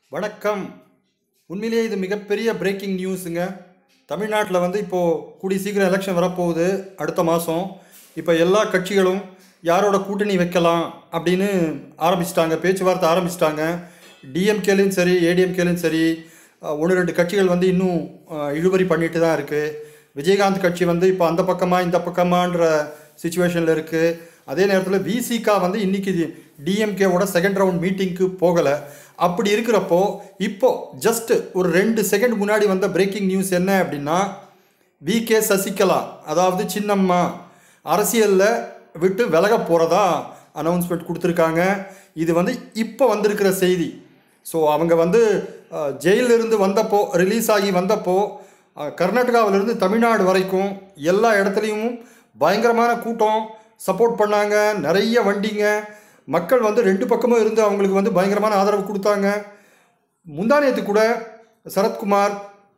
வணக்கம் உண்மையிலேயே இது மிகப்பெரிய பிரேக்கிங் நியூஸுங்க தமிழ்நாட்டில் வந்து இப்போது கூடிய சீக்கிரம் எலெக்ஷன் வரப்போகுது அடுத்த மாதம் இப்போ எல்லா கட்சிகளும் யாரோட கூட்டணி வைக்கலாம் அப்படின்னு ஆரம்பிச்சிட்டாங்க பேச்சுவார்த்தை ஆரம்பிச்சிட்டாங்க டிஎம்கேலையும் சரி ஏடிஎம்கேலையும் சரி ஒன்று ரெண்டு கட்சிகள் வந்து இன்னும் அஹ், இழுபறி பண்ணிட்டு தான் இருக்குது விஜயகாந்த் கட்சி வந்து இப்போ அந்த பக்கமா இந்த பக்கமான்ற சுச்சுவேஷனில் இருக்குது அதே நேரத்தில் விசிகா வந்து இன்னைக்கு டிஎம்கேவோட செகண்ட் ரவுண்ட் மீட்டிங்க்கு போகலை அப்படி இருக்கிறப்போ இப்போ ஜஸ்ட் ஒரு ரெண்டு செகண்ட் முன்னாடி வந்த பிரேக்கிங் நியூஸ் என்ன அப்படின்னா வி கே சசிகலா அதாவது சின்னம்மா அரசியலில் விட்டு விலக போகிறதா அனௌன்ஸ்மெண்ட் கொடுத்துருக்காங்க இது வந்து இப்போ வந்திருக்கிற செய்தி ஸோ அவங்க வந்து அஹ், ஜெயிலிருந்து வந்தப்போ ரிலீஸ் ஆகி வந்தப்போ அஹ், கர்நாடகாவிலிருந்து தமிழ்நாடு வரைக்கும் எல்லா இடத்துலையும் பயங்கரமான கூட்டம் சப்போர்ட் பண்ணாங்க நிறைய வண்டிங்க மக்கள் வந்து ரெண்டு பக்கமும் இருந்து அவங்களுக்கு வந்து பயங்கரமான ஆதரவு கொடுத்தாங்க முந்தானியத்து கூட சரத்குமார்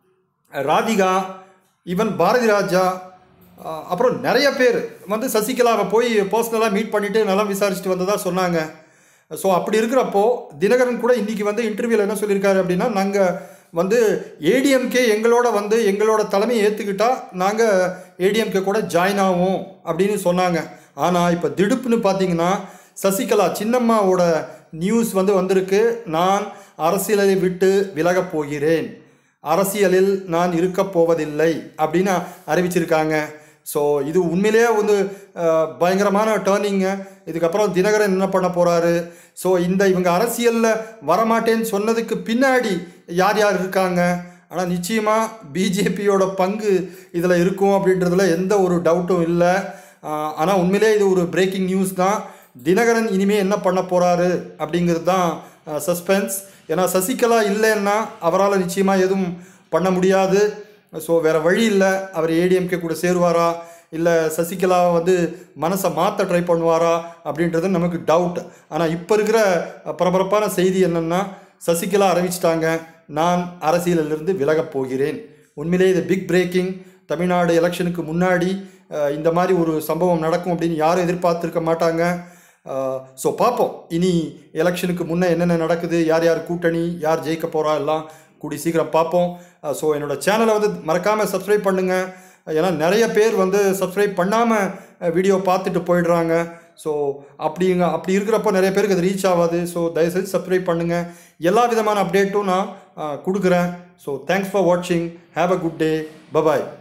ராதிகா ஈவன் பாரதி ராஜா அஹ், அப்புறம் நிறைய பேர் வந்து சசிகலாவை போய் பர்சனலாக மீட் பண்ணிவிட்டு நல்லா விசாரிச்சுட்டு வந்ததா சொன்னாங்க ஸோ அப்படி இருக்கிறப்போ தினகரன் கூட இன்றைக்கி வந்து இன்டர்வியூவில் என்ன சொல்லியிருக்காரு அப்படின்னா நாங்கள் வந்து ஏடிஎம்கே எங்களோட வந்து எங்களோட தலைமையை ஏற்றுக்கிட்டா நாங்கள் ஏடிஎம்கே கூட ஜாயின் ஆவோம் அப்படின்னு சொன்னாங்க ஆனால் இப்போ திடுப்புன்னு பார்த்தீங்கன்னா சசிகலா சின்னம்மாவோட நியூஸ் வந்து வந்திருக்கு நான் அரசியலை விட்டு விலகப் போகிறேன் அரசியலில் நான் இருக்கப் போவதில்லை அப்படின்னு அறிவிச்சிருக்காங்க ஸோ இது உண்மையிலேயே வந்து அஹ், பயங்கரமான டேர்னிங்க இதுக்கப்புறம் தினகரன் என்ன பண்ண போகிறாரு ஸோ இந்த இவங்க அரசியலில் வரமாட்டேன்னு சொன்னதுக்கு பின்னாடி யார் யார் இருக்காங்க ஆனால் நிச்சயமாக பிஜேபியோட பங்கு இதில் இருக்கும் அப்படின்றதுல எந்த ஒரு டவுட்டும் இல்லை ஆனால் உண்மையிலே இது ஒரு பிரேக்கிங் நியூஸ் தான் தினகரன் இனிமே என்ன பண்ண போகிறாரு அப்படிங்கிறது தான் சஸ்பென்ஸ் ஏன்னா சசிகலா இல்லைன்னா அவரால் நிச்சயமாக எதுவும் பண்ண முடியாது ஸோ வேறு வழி இல்லை அவர் ஏடிஎம்கே கூட சேருவாரா இல்லை சசிகலா வந்து மனசை மாற்ற ட்ரை பண்ணுவாரா அப்படின்றது நமக்கு டவுட் ஆனால் இப்போ இருக்கிற பரபரப்பான செய்தி என்னென்னா சசிகலா அறிவிச்சிட்டாங்க நான் அரசியலிலிருந்து விலகப் போகிறேன் உண்மையிலே இது பிக் பிரேக்கிங் தமிழ்நாடு எலெக்ஷனுக்கு முன்னாடி அஹ், இந்த மாதிரி ஒரு சம்பவம் நடக்கும் அப்படின்னு யாரும் எதிர்பார்த்துருக்க மாட்டாங்க ஸோ பார்ப்போம் இனி எலெக்ஷனுக்கு முன்னே என்னென்ன நடக்குது யார் யார் கூட்டணி யார் ஜெயிக்க போகிறா எல்லாம் கூடி சீக்கிரம் பார்ப்போம் ஸோ என்னோட சேனலை வந்து மறக்காமல் சப்ஸ்கிரைப் பண்ணுங்கள் ஏன்னா நிறைய பேர் வந்து சப்ஸ்கிரைப் பண்ணாமல் வீடியோ பார்த்துட்டு போயிடுறாங்க ஸோ அப்படிங்க அப்படி இருக்கிறப்போ நிறைய பேருக்கு அது ரீச் ஆகாது ஸோ தயவுசெய்து சப்ஸ்கிரைப் பண்ணுங்கள் எல்லா விதமான அப்டேட்டும் நான் அஹ், கொடுக்குறேன் ஸோ தேங்க்ஸ் ஃபார் வாட்சிங் have a good day bye bye